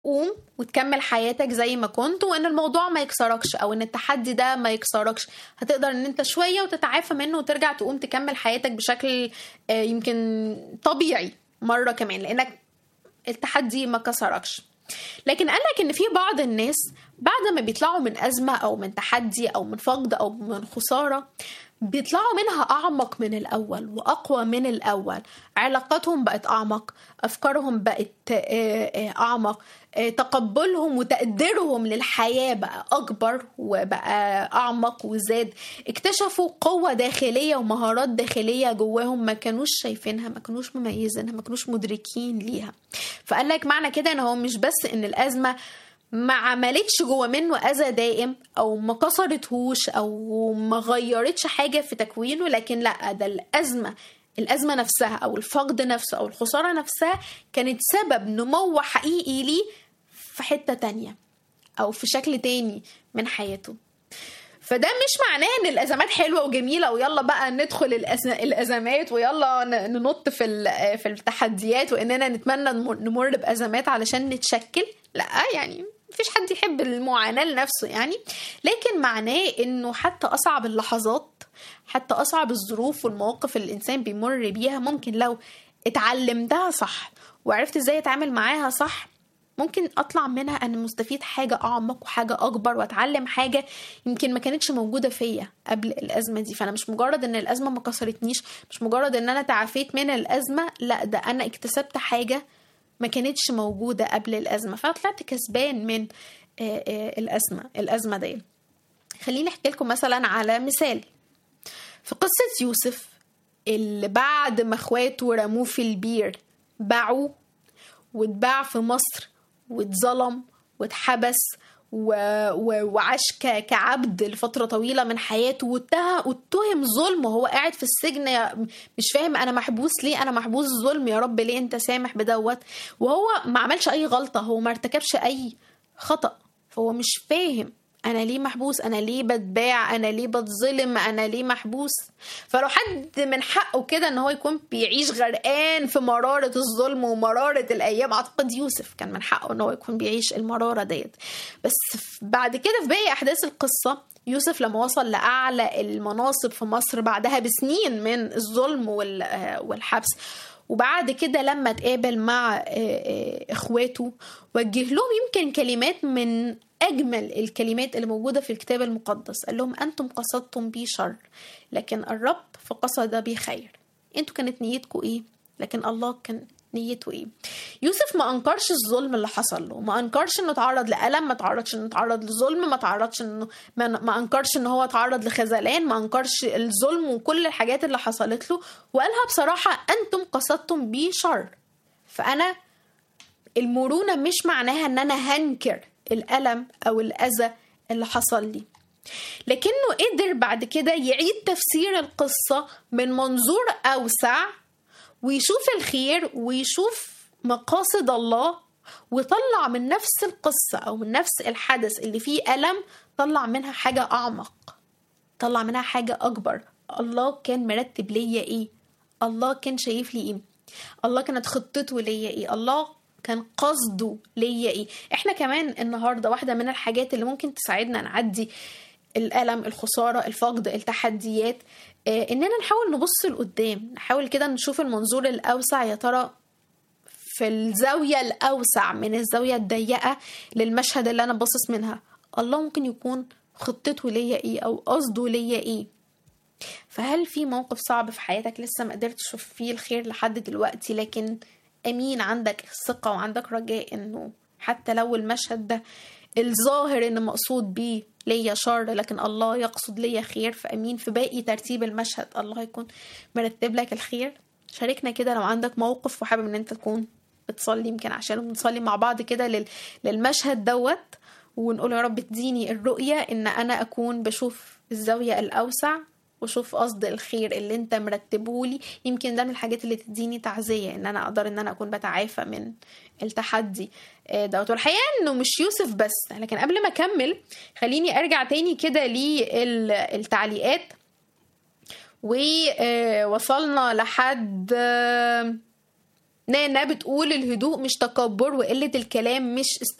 قوم وتكمل حياتك زي ما كنت وان الموضوع ما يكسركش او ان التحدي ده ما يكسركش هتقدر ان انت شويه وتتعافى منه وترجع تقوم تكمل حياتك بشكل آه، يمكن طبيعي مره كمان لانك التحدي ما كسركش لكن قال لك ان في بعض الناس بعد ما بيطلعوا من ازمه او من تحدي او من فقد او من خساره بيطلعوا منها اعمق من الاول واقوى من الاول علاقاتهم بقت اعمق افكارهم بقت آه، آه، اعمق آه، تقبلهم وتقديرهم للحياه بقى اكبر وبقى اعمق وزاد اكتشفوا قوه داخليه ومهارات داخليه جواهم ما كانوش شايفينها ما كانوش مميزينها ما كانوش مدركين ليها فقال لك معنى كده ان هو مش بس ان الازمه ما عملتش جوه منه اذى دائم او ما كسرتهوش او ما غيرتش حاجه في تكوينه لكن لا ده الازمه الازمه نفسها او الفقد نفسه او الخساره نفسها كانت سبب نمو حقيقي ليه في حته تانية او في شكل تاني من حياته فده مش معناه ان الازمات حلوه وجميله ويلا بقى ندخل الأز- الازمات ويلا ن- ننط في ال- في التحديات واننا نتمنى نمر- نمر بازمات علشان نتشكل لا يعني مفيش حد يحب المعاناه لنفسه يعني لكن معناه انه حتى اصعب اللحظات حتى اصعب الظروف والمواقف اللي الانسان بيمر بيها ممكن لو اتعلمتها صح وعرفت ازاي اتعامل معاها صح ممكن اطلع منها انا مستفيد حاجه اعمق وحاجه اكبر واتعلم حاجه يمكن ما كانتش موجوده فيا قبل الازمه دي فانا مش مجرد ان الازمه ما كسرتنيش مش مجرد ان انا تعافيت من الازمه لا ده انا اكتسبت حاجه ما كانتش موجوده قبل الازمه فانا طلعت كسبان من آه، آه، الازمه الازمه دي خليني احكي لكم مثلا على مثال في قصه يوسف اللي بعد ما اخواته رموه في البير باعوه واتباع في مصر واتظلم واتحبس و... و... وعاش ك... كعبد لفترة طويلة من حياته واتهم واتهم ظلم وهو قاعد في السجن يا- مش فاهم أنا محبوس ليه أنا محبوس ظلم يا رب ليه أنت سامح بدوت وهو ما عملش أي غلطة هو ما ارتكبش أي خطأ فهو مش فاهم انا ليه محبوس انا ليه بتباع انا ليه بتظلم انا ليه محبوس فلو حد من حقه كده ان هو يكون بيعيش غرقان في مرارة الظلم ومرارة الايام اعتقد يوسف كان من حقه ان هو يكون بيعيش المرارة ديت بس ف- بعد كده في باقي احداث القصة يوسف لما وصل لأعلى المناصب في مصر بعدها بسنين من الظلم وال- آه، والحبس وبعد كده لما اتقابل مع آه، آه، اخواته وجه لهم يمكن كلمات من اجمل الكلمات اللي موجوده في الكتاب المقدس قال لهم انتم قصدتم بي شر لكن الرب فقصد بي خير انتوا كانت نيتكم ايه لكن الله كان نيته ايه يوسف ما انكرش الظلم اللي حصل له ما انكرش انه اتعرض لالم ما تعرضش انه اتعرض لظلم ما تعرضش انه ما, ما انكرش ان هو اتعرض لخذلان ما انكرش الظلم وكل الحاجات اللي حصلت له وقالها بصراحه انتم قصدتم بي شر فانا المرونه مش معناها ان انا هنكر الالم او الاذى اللي حصل لي لكنه قدر بعد كده يعيد تفسير القصه من منظور اوسع ويشوف الخير ويشوف مقاصد الله ويطلع من نفس القصة أو من نفس الحدث اللي فيه ألم طلع منها حاجة أعمق طلع منها حاجة أكبر الله كان مرتب ليا إيه الله كان شايف لي إيه الله كانت خطته ليا إيه الله كان قصده ليا إيه إحنا كمان النهاردة واحدة من الحاجات اللي ممكن تساعدنا نعدي الألم الخسارة الفقد التحديات آه، إننا نحاول نبص لقدام نحاول كده نشوف المنظور الأوسع يا ترى في الزاوية الأوسع من الزاوية الضيقة للمشهد اللي أنا باصص منها الله ممكن يكون خطته ليا إيه أو قصده ليا إيه فهل في موقف صعب في حياتك لسه ما قدرتش تشوف فيه الخير لحد دلوقتي لكن أمين عندك ثقة وعندك رجاء إنه حتى لو المشهد ده الظاهر إن مقصود بيه ليا شر لكن الله يقصد ليا خير فأمين في باقي ترتيب المشهد الله يكون مرتب لك الخير شاركنا كده لو عندك موقف وحابب ان انت تكون بتصلي يمكن عشان نصلي مع بعض كده لل... للمشهد دوت ونقول يا رب اديني الرؤية ان انا اكون بشوف الزاوية الاوسع وشوف قصد الخير اللي انت مرتبه لي يمكن ده من الحاجات اللي تديني تعزية ان انا اقدر ان انا اكون بتعافى من التحدي آه، دوت والحقيقة انه مش يوسف بس لكن قبل ما اكمل خليني ارجع تاني كده نانا بتقول الهدوء مش تكبر وقلة الكلام مش